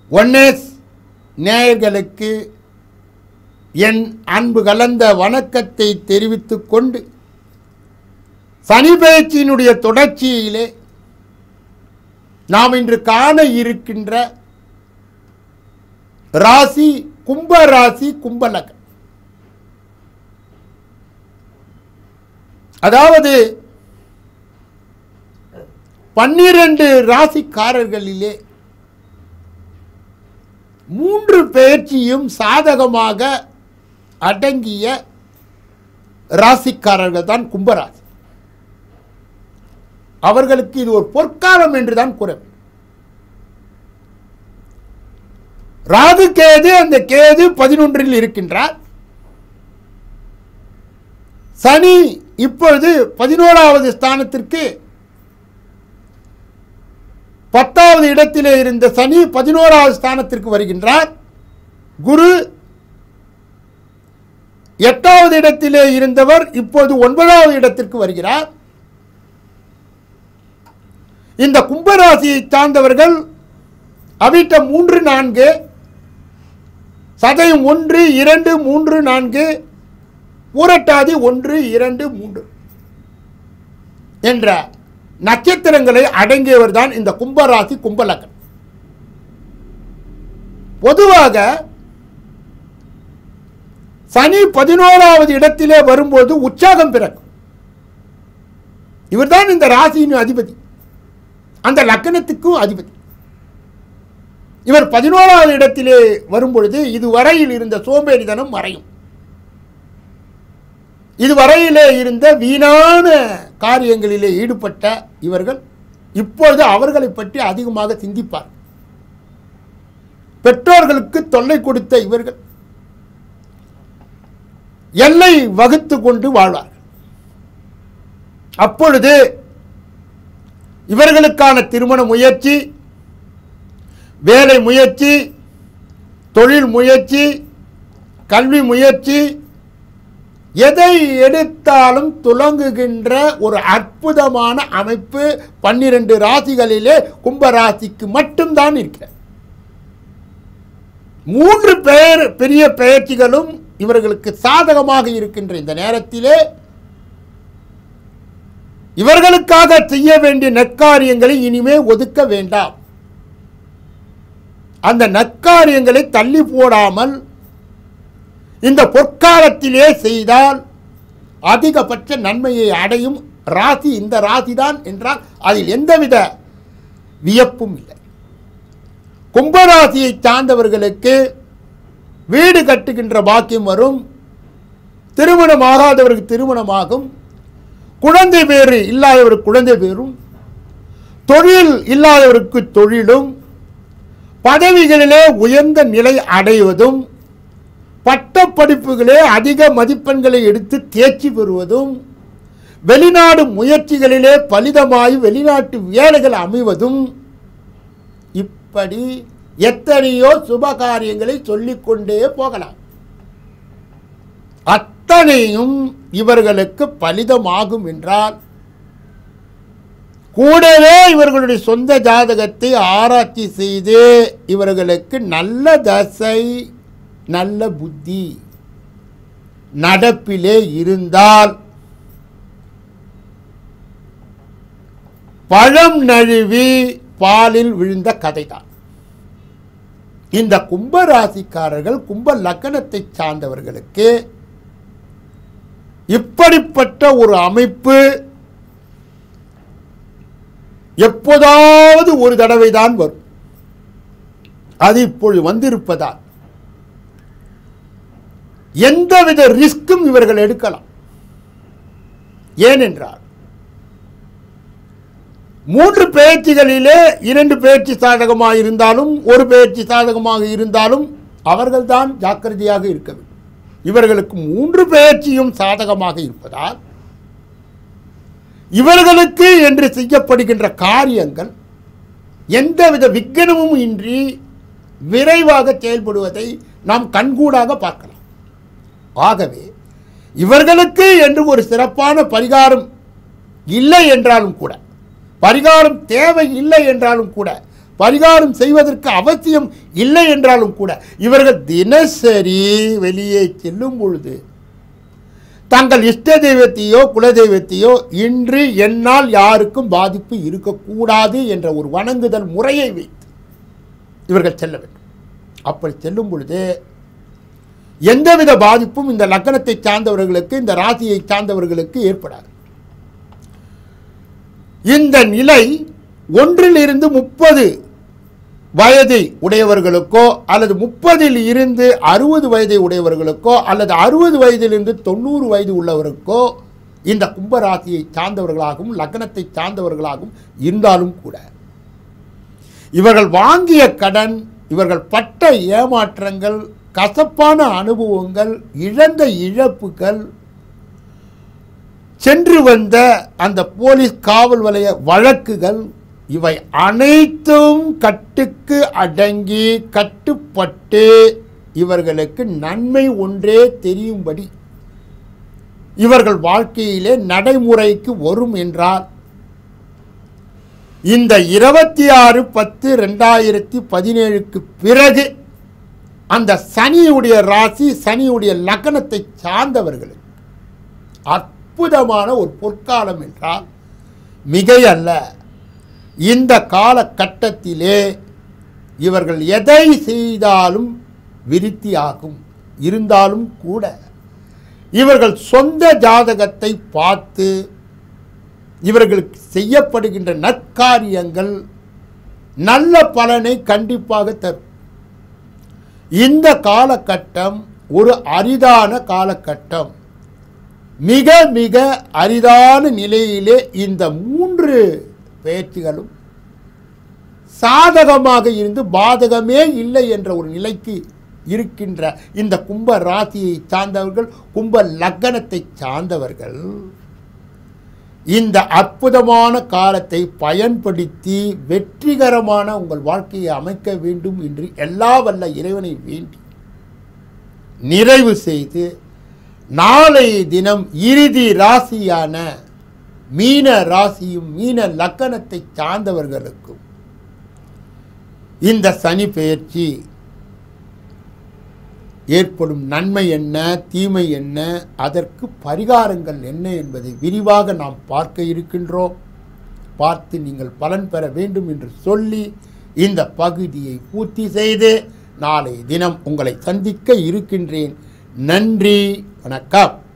ஒன்னேஸ் நேயர்களுக்கு என் அன்பு கலந்த வணக்கத்தை தெரிவித்துக் கொண்டு சனி பயிற்சியினுடைய தொடர்ச்சியிலே நாம் இன்று காண இருக்கின்ற ராசி கும்ப ராசி கும்பலக அதாவது பன்னிரண்டு ராசிக்காரர்களிலே மூன்று பெயர்ச்சியும் சாதகமாக அடங்கிய ராசிக்காரர்கள் தான் கும்பராசி அவர்களுக்கு இது ஒரு பொற்காலம் என்றுதான் கூற வேண்டும் ராகு கேது அந்த கேது பதினொன்றில் இருக்கின்றார் சனி இப்பொழுது பதினோராவது ஸ்தானத்திற்கு பத்தாவது இடத்திலே இருந்த சனி பதினோராவது ஸ்தானத்திற்கு வருகின்றார் குரு எட்டாவது இடத்திலே இருந்தவர் இப்போது ஒன்பதாவது இடத்திற்கு வருகிறார் இந்த கும்பராசியை சார்ந்தவர்கள் அவிட்ட மூன்று நான்கு சதயம் ஒன்று இரண்டு மூன்று நான்கு பூரட்டாதி ஒன்று இரண்டு மூன்று என்ற நட்சத்திரங்களை அடங்கியவர் தான் இந்த கும்பராசி கும்பலக்கன் பொதுவாக சனி பதினோராவது இடத்திலே வரும்போது உற்சாகம் பிறக்கும் இவர்தான் இந்த ராசியின் அதிபதி அந்த லக்கணத்துக்கும் அதிபதி இவர் பதினோராவது இடத்திலே வரும்பொழுது இதுவரையில் இருந்த சோம்பேறித்தனம் மறையும் இதுவரையிலே இருந்த வீணான காரியங்களிலே ஈடுபட்ட இவர்கள் இப்பொழுது அவர்களை பற்றி அதிகமாக சிந்திப்பார் பெற்றோர்களுக்கு தொல்லை கொடுத்த இவர்கள் எல்லை வகுத்து கொண்டு வாழ்வார்கள் அப்பொழுது இவர்களுக்கான திருமண முயற்சி வேலை முயற்சி தொழில் முயற்சி கல்வி முயற்சி எதை எடுத்தாலும் துலங்குகின்ற ஒரு அற்புதமான அமைப்பு பன்னிரண்டு ராசிகளிலே கும்ப ராசிக்கு மட்டும்தான் இருக்கிறது மூன்று பெயர் பெரிய பெயர்ச்சிகளும் இவர்களுக்கு சாதகமாக இருக்கின்ற இந்த நேரத்திலே இவர்களுக்காக செய்ய வேண்டிய நற்காரியங்களை இனிமே ஒதுக்க வேண்டாம் அந்த நற்காரியங்களை தள்ளி போடாமல் இந்த பொற்காலத்திலே செய்தால் அதிகபட்ச நன்மையை அடையும் ராசி இந்த ராசி தான் என்றால் அதில் எந்தவித வியப்பும் இல்லை கும்பராசியை சார்ந்தவர்களுக்கு வீடு கட்டுகின்ற பாக்கியம் வரும் திருமணம் ஆகாதவருக்கு திருமணமாகும் குழந்தை பேறு இல்லாதவருக்கு குழந்தை பேரும் தொழில் இல்லாதவருக்கு தொழிலும் பதவிகளிலே உயர்ந்த நிலை அடைவதும் பட்டப்படிப்புகளே அதிக மதிப்பெண்களை எடுத்து தேர்ச்சி பெறுவதும் வெளிநாடு முயற்சிகளிலே பலிதமாய் வெளிநாட்டு வேலைகள் அமைவதும் இப்படி எத்தனையோ சுப காரியங்களை சொல்லிக்கொண்டே போகலாம் அத்தனையும் இவர்களுக்கு பலிதமாகும் என்றால் கூடவே இவர்களுடைய சொந்த ஜாதகத்தை ஆராய்ச்சி செய்து இவர்களுக்கு நல்ல தசை நல்ல புத்தி நடப்பிலே இருந்தால் பழம் நழுவி பாலில் விழுந்த கதைதான் இந்த கும்ப ராசிக்காரர்கள் கும்ப லக்கணத்தை சார்ந்தவர்களுக்கு இப்படிப்பட்ட ஒரு அமைப்பு எப்போதாவது ஒரு தடவை தான் வரும் அது இப்பொழுது வந்திருப்பதால் எந்தவித ரிஸ்க்கும் இவர்கள் எடுக்கலாம் ஏனென்றால் மூன்று பெயர்ச்சிகளிலே இரண்டு பெயர்ச்சி சாதகமாக இருந்தாலும் ஒரு பெயர்ச்சி சாதகமாக இருந்தாலும் அவர்கள்தான் ஜாக்கிரதையாக இருக்க வேண்டும் இவர்களுக்கு மூன்று பெயர்ச்சியும் சாதகமாக இருப்பதால் இவர்களுக்கு என்று செய்யப்படுகின்ற காரியங்கள் எந்தவித விக்கனமும் இன்றி விரைவாக செயல்படுவதை நாம் கண்கூடாக பார்க்கலாம் ஆகவே இவர்களுக்கு என்று ஒரு சிறப்பான பரிகாரம் இல்லை என்றாலும் கூட பரிகாரம் தேவை இல்லை என்றாலும் கூட பரிகாரம் செய்வதற்கு அவசியம் இல்லை என்றாலும் கூட இவர்கள் தினசரி வெளியே செல்லும் பொழுது தங்கள் இஷ்ட தெய்வத்தையோ குலதெய்வத்தையோ இன்று என்னால் யாருக்கும் பாதிப்பு இருக்கக்கூடாது என்ற ஒரு வணங்குதல் முறையை வைத்து இவர்கள் செல்ல வேண்டும் அப்படி செல்லும் பொழுது எந்தவித பாதிப்பும் இந்த லக்கணத்தை சார்ந்தவர்களுக்கு இந்த ராசியை சார்ந்தவர்களுக்கு ஏற்படாது இந்த நிலை ஒன்றிலிருந்து முப்பது வயதை உடையவர்களுக்கோ அல்லது முப்பதில் இருந்து அறுபது வயதை உடையவர்களுக்கோ அல்லது அறுபது வயதிலிருந்து தொண்ணூறு வயது உள்ளவருக்கோ இந்த கும்பராசியை சார்ந்தவர்களாகவும் லக்னத்தை சார்ந்தவர்களாகவும் இருந்தாலும் கூட இவர்கள் வாங்கிய கடன் இவர்கள் பட்ட ஏமாற்றங்கள் கசப்பான அனுபவங்கள் இழந்த இழப்புகள் சென்று வந்த அந்த போலீஸ் காவல் வலய வழக்குகள் இவை அனைத்தும் கட்டுக்கு அடங்கி கட்டுப்பட்டு இவர்களுக்கு நன்மை ஒன்றே தெரியும்படி இவர்கள் வாழ்க்கையிலே நடைமுறைக்கு வரும் என்றால் இந்த இருபத்தி ஆறு பத்து ரெண்டாயிரத்தி பதினேழுக்கு பிறகு அந்த சனியுடைய ராசி சனியுடைய லக்னத்தை சார்ந்தவர்களுக்கு அற்புதமான ஒரு பொற்காலம் என்றால் மிகை அல்ல இந்த காலகட்டத்திலே இவர்கள் எதை செய்தாலும் விருத்தியாகும் இருந்தாலும் கூட இவர்கள் சொந்த ஜாதகத்தை பார்த்து இவர்களுக்கு செய்யப்படுகின்ற நற்காரியங்கள் நல்ல பலனை கண்டிப்பாக தரும் இந்த காலகட்டம் ஒரு அரிதான காலகட்டம் மிக மிக அரிதான நிலையிலே இந்த மூன்று பெயர்ச்சிகளும் சாதகமாக இருந்து பாதகமே இல்லை என்ற ஒரு நிலைக்கு இருக்கின்ற இந்த கும்ப ராசியை சார்ந்தவர்கள் கும்ப லக்னத்தை சார்ந்தவர்கள் இந்த அற்புதமான காலத்தை பயன்படுத்தி வெற்றிகரமான உங்கள் வாழ்க்கையை அமைக்க வேண்டும் என்று எல்லா வல்ல இறைவனை வேண்டி நிறைவு செய்து நாளைய தினம் இறுதி ராசியான மீன ராசியும் மீன லக்கணத்தை சார்ந்தவர்களுக்கும் இந்த சனி பெயர்ச்சி ஏற்படும் நன்மை என்ன தீமை என்ன அதற்கு பரிகாரங்கள் என்ன என்பதை விரிவாக நாம் பார்க்க இருக்கின்றோம் பார்த்து நீங்கள் பலன் பெற வேண்டும் என்று சொல்லி இந்த பகுதியை பூர்த்தி செய்து நாளை தினம் உங்களை சந்திக்க இருக்கின்றேன் நன்றி வணக்கம்